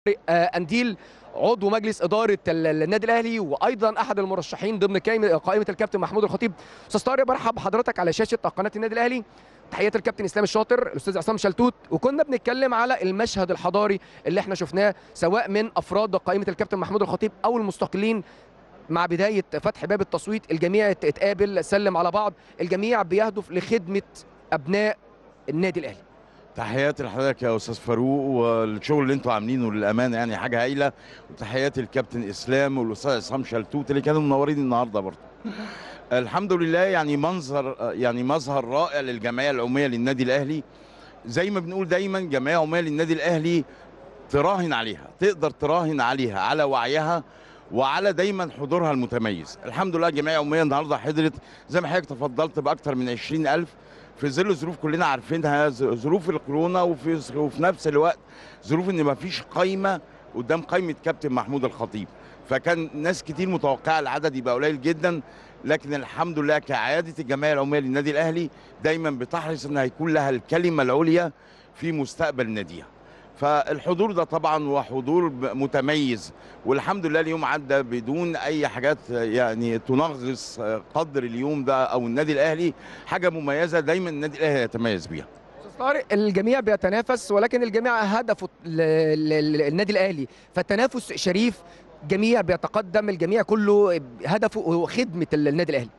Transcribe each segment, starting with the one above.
انديل عضو مجلس اداره ال- النادي الاهلي وايضا احد المرشحين ضمن قائمه قائمة الكابتن محمود الخطيب استاذ طارق برحب بحضرتك على شاشه قناه النادي الاهلي تحيات الكابتن اسلام الشاطر الاستاذ عصام شلتوت وكنا بنتكلم على المشهد الحضاري اللي احنا شفناه سواء من افراد قائمه الكابتن محمود الخطيب او المستقلين مع بدايه فتح باب التصويت الجميع اتقابل سلم على بعض الجميع بيهدف لخدمه ابناء النادي الاهلي تحياتي لحضرتك يا استاذ فاروق والشغل اللي انتوا عاملينه للامانه يعني حاجه هايله وتحياتي للكابتن اسلام والاستاذ عصام شلتوت اللي كانوا منورين النهارده برضه الحمد لله يعني منظر يعني مظهر رائع للجمعيه العموميه للنادي الاهلي زي ما بنقول دايما جمعيه عموميه للنادي الاهلي تراهن عليها تقدر تراهن عليها على وعيها وعلى دايما حضورها المتميز الحمد لله جمعيه عموميه النهارده حضرت زي ما حضرتك تفضلت باكثر من 20000 في ظل ظروف كلنا عارفينها ظ- ظروف الكورونا وفي وفي نفس الوقت ظروف ان ما فيش قايمه قدام قايمه كابتن محمود الخطيب فكان ناس كتير متوقعه العدد يبقى قليل جدا لكن الحمد لله كعاده الجمعيه العموميه للنادي الاهلي دايما بتحرص ان هيكون لها الكلمه العليا في مستقبل ناديها فالحضور ده طبعا وحضور ب- متميز والحمد لله اليوم عدى بدون اي حاجات يعني تنغص قدر اليوم ده او النادي الاهلي حاجه مميزه دايما النادي الاهلي يتميز بيها استاذ طارق الجميع بيتنافس ولكن الجميع هدفه ل- ل- ل- النادي الاهلي فالتنافس شريف جميع بيتقدم الجميع كله هدفه هو خدمه ال- النادي الاهلي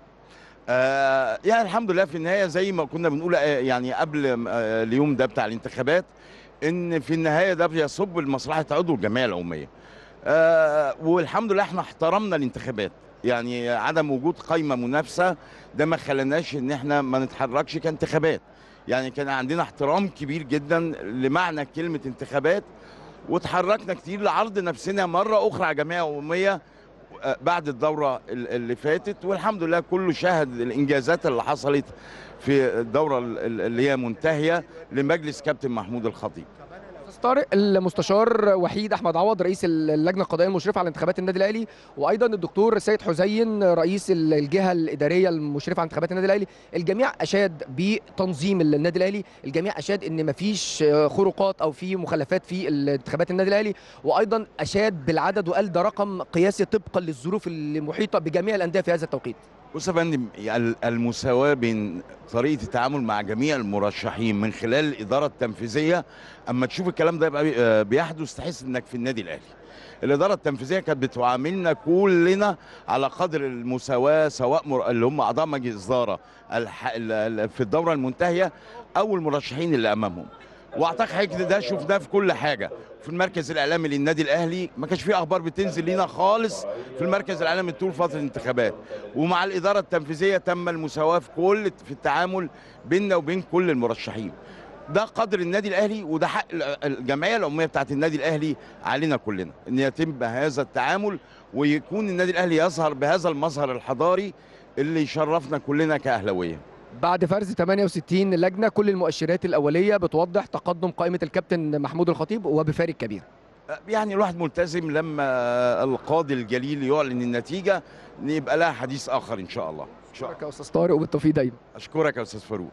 آه يعني الحمد لله في النهايه زي ما كنا بنقول آه، يعني قبل آه اليوم ده بتاع الانتخابات ان في النهايه ده بيصب لمصلحه عضو الجمعيه العموميه آه والحمد لله احنا احترمنا الانتخابات يعني عدم وجود قايمه منافسه ده ما خلاناش ان احنا ما نتحركش كانتخابات يعني كان عندنا احترام كبير جدا لمعنى كلمه انتخابات وتحركنا كتير لعرض نفسنا مره اخرى على جمعيه عموميه آه، بعد الدوره ال- اللي فاتت والحمد لله كله شاهد الانجازات اللي حصلت في الدوره ال- ال- اللي هي منتهيه لمجلس كابتن محمود الخطيب استاذ طارق المستشار وحيد احمد عوض رئيس اللجنه القضائيه المشرفه على انتخابات النادي الاهلي وايضا الدكتور سيد حسين رئيس الجهه الاداريه المشرفه على انتخابات النادي الاهلي الجميع اشاد بتنظيم النادي الاهلي الجميع اشاد ان مفيش خروقات او في مخالفات في انتخابات النادي الاهلي وايضا اشاد بالعدد وقال ده رقم قياسي طبقا للظروف المحيطه بجميع الانديه في هذا التوقيت بص يا فندم ال- المساواه بين طريقه التعامل مع جميع المرشحين من خلال الاداره التنفيذيه اما تشوف الكلام ده يبقى بي- آه، بيحدث تحس انك في النادي الاهلي الاداره التنفيذيه كانت بتعاملنا كلنا على قدر المساواه سواء مر... اللي هم اعضاء مجلس اداره الح... ال- ال- في الدوره المنتهيه او المرشحين اللي امامهم واعتقد حضرتك ده شفناه في كل حاجه في المركز الاعلامي للنادي الاهلي ما كانش فيه اخبار بتنزل لينا خالص في المركز الاعلامي طول فتره الانتخابات ومع الاداره التنفيذيه تم المساواه في كل في التعامل بيننا وبين كل المرشحين ده قدر النادي الاهلي وده حق ال- الجمعيه العموميه بتاعت النادي الاهلي علينا كلنا ان يتم هذا التعامل ويكون النادي الاهلي يظهر بهذا المظهر الحضاري اللي يشرفنا كلنا كاهلاويه بعد فرز 68 لجنه كل المؤشرات الاوليه بتوضح تقدم قائمه الكابتن محمود الخطيب وبفارق كبير يعني الواحد ملتزم لما القاضي الجليل يعلن النتيجه إن يبقى لها حديث اخر ان شاء الله ان شاء الله شكرا يا استاذ طارق وبالتوفيق دايما اشكرك يا استاذ فاروق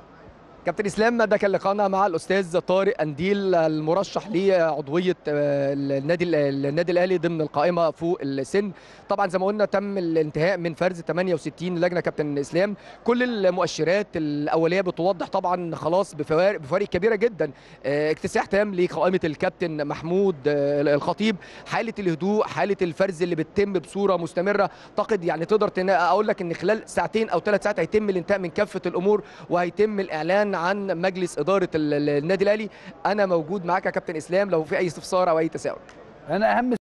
كابتن اسلام ده كان لقاءنا مع الاستاذ طارق انديل المرشح لعضويه آه، النادي النادي الاهلي ضمن القائمه فوق السن طبعا زي ما قلنا تم الانتهاء من فرز 68 لجنه كابتن اسلام كل المؤشرات الاوليه بتوضح طبعا خلاص بفوارق بفوارق كبيره جدا آه، اكتساح تام لقائمه الكابتن محمود آه، الخطيب حاله الهدوء حاله الفرز اللي بتتم بصوره مستمره اعتقد يعني تقدر تنا- اقول لك ان خلال ساعتين او ثلاث ساعات هيتم الانتهاء من كافه الامور وهيتم الاعلان عن مجلس اداره ال- ال- النادي الاهلي انا موجود معاك يا كابتن اسلام لو في اي استفسار او اي تساؤل انا اهم